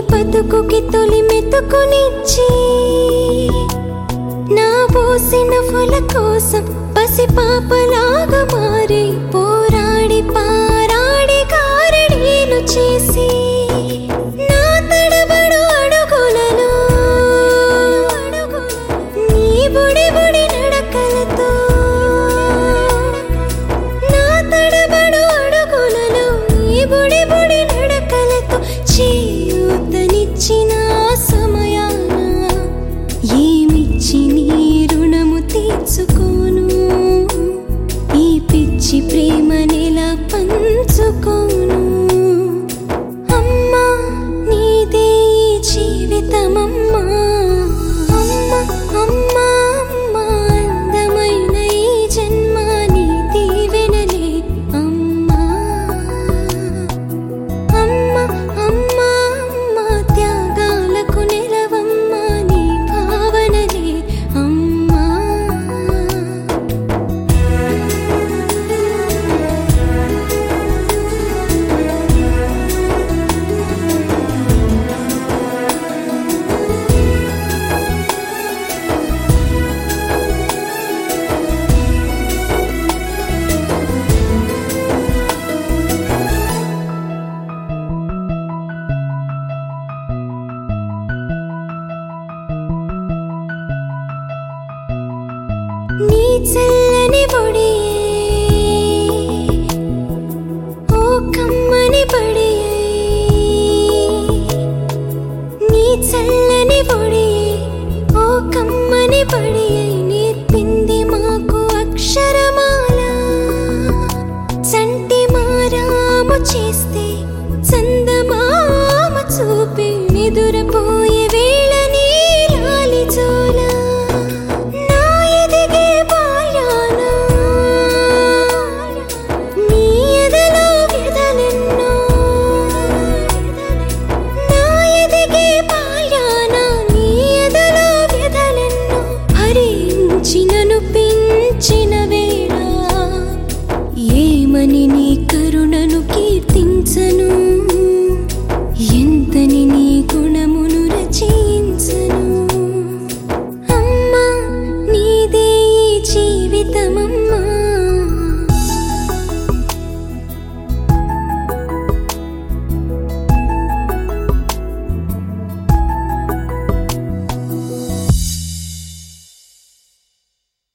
బతుకుకి తొలి మెతుకునిచ్చి నా పోసిన ఫల కోసం పసి పాపలాగా మారి పోరాడి పారాడి కారడీలు చేసి నా తడబడు అడుగులలో నీ బుడి బుడి నడకలతో నా తడబడు అడుగులలో నీ బుడి బుడి నడకలతో చేయూతనిచ్చిన ఆ సమయాన ఏమిచ్చి నీ రుణము తీర్చుకోను ఈ పిచ్చి ప్రేమనెలా పంచుకోను అమ్మా నీదే ఈ జీవితమమ్మా అమ్మ అమ్మా అమ్మా అందమైన ఈ జన్మ నీ దీవెనలే అమ్మా అమ్మ అమ్మ అమ్మ త్యాగాలకు నిలవమ్మ నీ భావనలే అమ్మా నీ చల్లని ఒడి